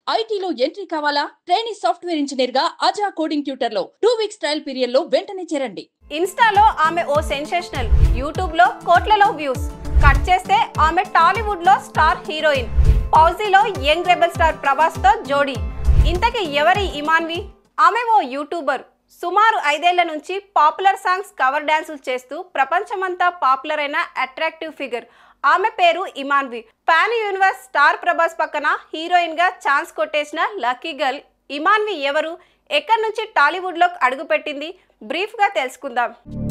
ఐటీలో ఎంట్రీ కావాలా training software engineer గా అజా కోడింగ్ ట్యూటర్ లో టూ వీక్స్ ట్రయల్ పీరియడ్ లో వెంటనే చేరండి ఇన్స్టాలో ఆమె ఓ సెన్సేషనల్ యూట్యూబ్లో కోట్లలో వ్యూస్ కట్ చేస్తే ఆమె టాలీవుడ్లో స్టార్ హీరోయిన్ పౌజీలో యంగ్ రెబల్ స్టార్ ప్రభాస్తో జోడీ ఇంతకీ ఎవరి ఇమాన్వి ఆమె ఓ యూట్యూబర్ సుమారు ఐదేళ్ల నుంచి పాపులర్ సాంగ్స్ కవర్ డాన్సులు చేస్తూ ప్రపంచమంతా పాపులర్ అయిన అట్రాక్టివ్ ఫిగర్ ఆమె పేరు Imanvi pan universe star Prabhas పక్కన హీరోయిన్ గా ఛాన్స్ కొట్టేసిన లక్కీ గర్ల్ ఇమాన్వి ఎవరు ఎక్కడి నుంచి టాలీవుడ్లో అడుగుపెట్టింది బ్రీఫ్గా తెలుసుకుందాం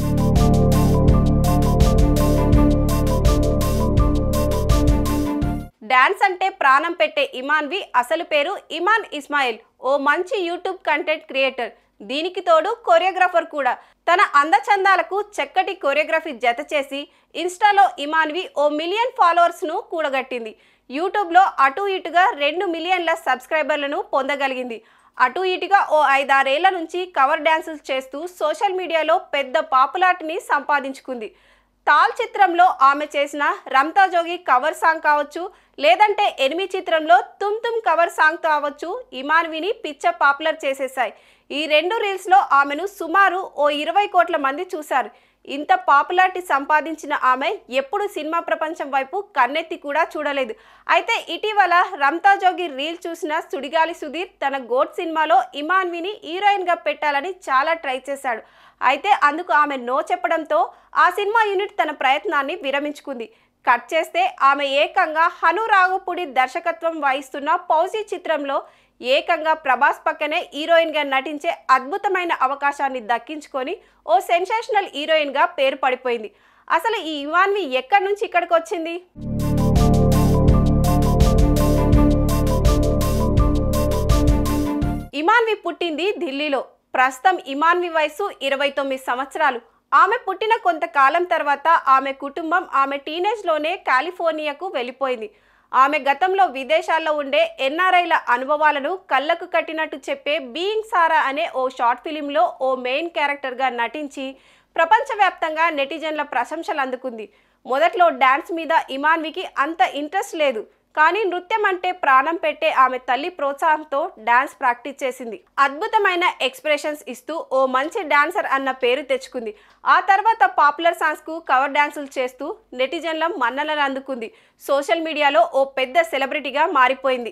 డాన్స్ అంటే ప్రాణం పెట్టే ఇమాన్వి అసలు పేరు ఇమాన్ ఇస్మాయిల్ ఓ మంచి యూట్యూబ్ కంటెంట్ క్రియేటర్ దీనికి తోడు కొరియోగ్రాఫర్ కూడా తన అందచందాలకు చక్కటి కొరియోగ్రఫీ జత చేసి ఇన్స్టాలో ఇమాన్వి ఓ మిలియన్ ఫాలోవర్స్ను కూడగట్టింది యూట్యూబ్లో అటు ఇటుగా రెండు మిలియన్ల సబ్స్క్రైబర్లను పొందగలిగింది అటు ఇటుగా ఓ ఐదారేళ్ల నుంచి కవర్ డ్యాన్సులు చేస్తూ సోషల్ మీడియాలో పెద్ద పాపులారిటీని సంపాదించుకుంది తాల్ చిత్రంలో ఆమె చేసిన రమ్తా జోగి కవర్ సాంగ్ కావచ్చు లేదంటే ఎనిమి చిత్రంలో తుమ్ తుమ్ కవర్ సాంగ్ కావచ్చు ఇమాన్విని పిచ్చ పాపులర్ చేసేశాయి ఈ రెండు రీల్స్లో ఆమెను సుమారు ఓ ఇరవై కోట్ల మంది చూశారు ఇంత పాపులారిటీ సంపాదించిన ఆమె ఎప్పుడు సినిమా ప్రపంచం వైపు కన్నెత్తి కూడా చూడలేదు అయితే ఇటీవల రమ్తా జోగి రీల్ చూసిన సుడిగాలి సుధీర్ తన గోట్ సినిమాలో ఇమాన్విని హీరోయిన్గా పెట్టాలని చాలా ట్రై చేశాడు అయితే అందుకు ఆమె నో చెప్పడంతో ఆ సినిమా యూనిట్ తన ప్రయత్నాన్ని విరమించుకుంది కట్ చేస్తే ఆమె ఏకంగా హను రాఘపుడి దర్శకత్వం వహిస్తున్న పౌజీ చిత్రంలో ఏకంగా ప్రభాస్ పక్కనే హీరోయిన్గా నటించే అద్భుతమైన అవకాశాన్ని దక్కించుకొని ఓ సెన్సేషనల్ హీరోయిన్గా పేరు పడిపోయింది అసలు ఈ ఇవాన్వి ఎక్కడి నుంచి ఇక్కడికి వచ్చింది ఇమాన్వి పుట్టింది ఢిల్లీలో ప్రస్తుతం ఇమాన్వి వయసు ఇరవై తొమ్మిది సంవత్సరాలు ఆమె పుట్టిన కొంతకాలం తర్వాత ఆమె కుటుంబం ఆమె టీనేజ్లోనే కాలిఫోర్నియాకు వెళ్ళిపోయింది ఆమె గతంలో విదేశాల్లో ఉండే ఎన్ఆర్ఐల అనుభవాలను కళ్ళకు కట్టినట్టు చెప్పే బీయింగ్ సారా అనే ఓ షార్ట్ ఫిలింలో ఓ మెయిన్ క్యారెక్టర్గా నటించి ప్రపంచవ్యాప్తంగా నెటిజన్ల ప్రశంసలు అందుకుంది మొదట్లో డాన్స్ మీద ఇమాన్వికి అంత ఇంట్రెస్ట్ లేదు కానీ నృత్యం అంటే ప్రాణం పెట్టే ఆమె తల్లి ప్రోత్సాహంతో డాన్స్ ప్రాక్టీస్ చేసింది అద్భుతమైన ఎక్స్ప్రెషన్స్ ఇస్తూ ఓ మంచి డాన్సర్ అన్న పేరు తెచ్చుకుంది ఆ తర్వాత పాపులర్ సాంగ్స్కు కవర్ డాన్సులు చేస్తూ నెటిజన్ల మన్నలను అందుకుంది సోషల్ మీడియాలో ఓ పెద్ద సెలబ్రిటీగా మారిపోయింది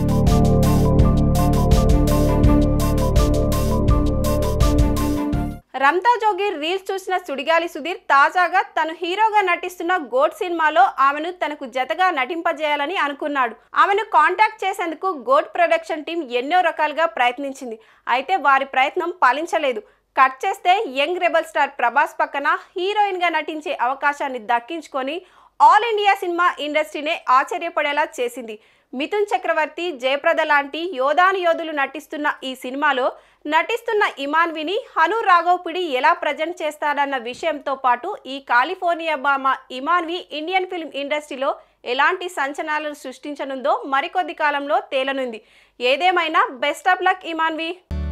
రమ్తా జోగి రీల్స్ చూసిన సుడిగాలి సుధీర్ తాజాగా తను హీరోగా నటిస్తున్న గోట్ సినిమాలో ఆమెను తనకు జతగా నటింపజేయాలని అనుకున్నాడు ఆమెను కాంటాక్ట్ చేసేందుకు గోట్ ప్రొడక్షన్ టీం ఎన్నో రకాలుగా ప్రయత్నించింది అయితే వారి ప్రయత్నం ఫలించలేదు కట్ చేస్తే యంగ్ రెబల్ స్టార్ ప్రభాస్ పక్కన హీరోయిన్గా నటించే అవకాశాన్ని దక్కించుకొని ఆల్ ఇండియా సినిమా ఇండస్ట్రీనే ఆశ్చర్యపడేలా చేసింది మిథున్ చక్రవర్తి జయప్రద లాంటి యోధాను యోధులు నటిస్తున్న ఈ సినిమాలో నటిస్తున్న ఇమాన్విని హను రాఘవ్పిడి ఎలా ప్రజెంట్ చేస్తాడన్న విషయంతో పాటు ఈ కాలిఫోర్నియా బామ ఇమాన్వి ఇండియన్ ఫిల్మ్ ఇండస్ట్రీలో ఎలాంటి సంచలనాలను సృష్టించనుందో మరికొద్ది కాలంలో తేలనుంది ఏదేమైనా బెస్ట్ ఆఫ్ లక్ ఇమాన్వి